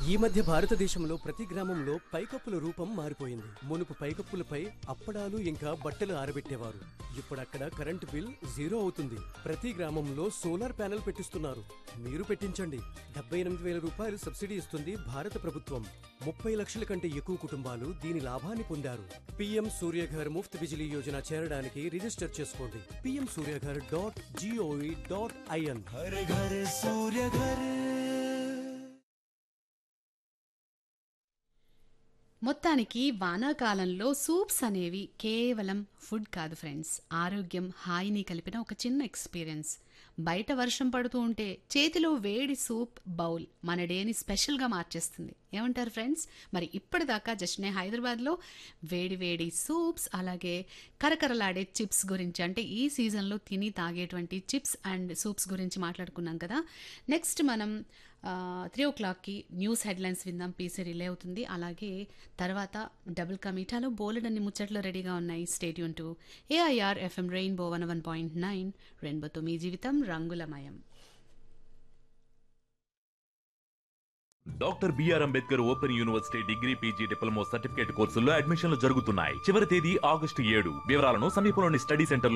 ఈ మధ్య భారతదేశంలో ప్రతి గ్రామంలో పైకప్పుల రూపం మారిపోయింది మునుపు పైకప్పులపై అప్పడాలు ఇంకా బట్టలు ఆరబెట్టేవారు ఇప్పుడు అక్కడ కరెంటు బిల్ జీరో అవుతుంది ప్రతి గ్రామంలో సోలార్ ప్యానెల్ పెట్టిస్తున్నారు మీరు పెట్టించండి డెబ్బై ఎనిమిది వేల రూపాయలు సబ్సిడీ ఇస్తుంది భారత ప్రభుత్వం ముప్పై లక్షల కంటే ఎక్కువ కుటుంబాలు దీని లాభాన్ని పొందారు పీఎం సూర్యఘర్ ముఫ్త్ బిజిలీ యోజన చేరడానికి రిజిస్టర్ చేసుకోండి PM Suryaghar dot gov dot in हर घर सूर्य घर మొత్తానికి వానాకాలంలో సూప్స్ అనేవి కేవలం ఫుడ్ కాదు ఫ్రెండ్స్ ఆరోగ్యం హాయిని కలిపిన ఒక చిన్న ఎక్స్పీరియన్స్ బయట వర్షం పడుతూ ఉంటే చేతిలో వేడి సూప్ బౌల్ మన డేని స్పెషల్గా మార్చేస్తుంది ఏమంటారు ఫ్రెండ్స్ మరి ఇప్పటిదాకా జస్ట్నే హైదరాబాద్లో వేడి వేడి సూప్స్ అలాగే కరకరలాడే చిప్స్ గురించి అంటే ఈ సీజన్లో తిని తాగేటువంటి చిప్స్ అండ్ సూప్స్ గురించి మాట్లాడుకున్నాం కదా నెక్స్ట్ మనం త్రీ ఓ క్లాక్కి న్యూస్ హెడ్లైన్స్ విందాం పీసీ రిలే అవుతుంది అలాగే తర్వాత డబుల్ కమీటాలో బోలెడన్ని ముచ్చట్లు రెడీగా ఉన్నాయి stay tuned to AIR FM rainbow one one point nine రెయిన్బోతో మీ జీవితం రంగులమయం doctor BR Ambedkar open university degree PG diploma certificate కోర్సుల్లో అడ్మిషన్లు జరుగుతున్నాయి చివరి తేదీ ఆగస్టు ఏడు వివరాలను సమీపంలోని స్టడీ సెంటర్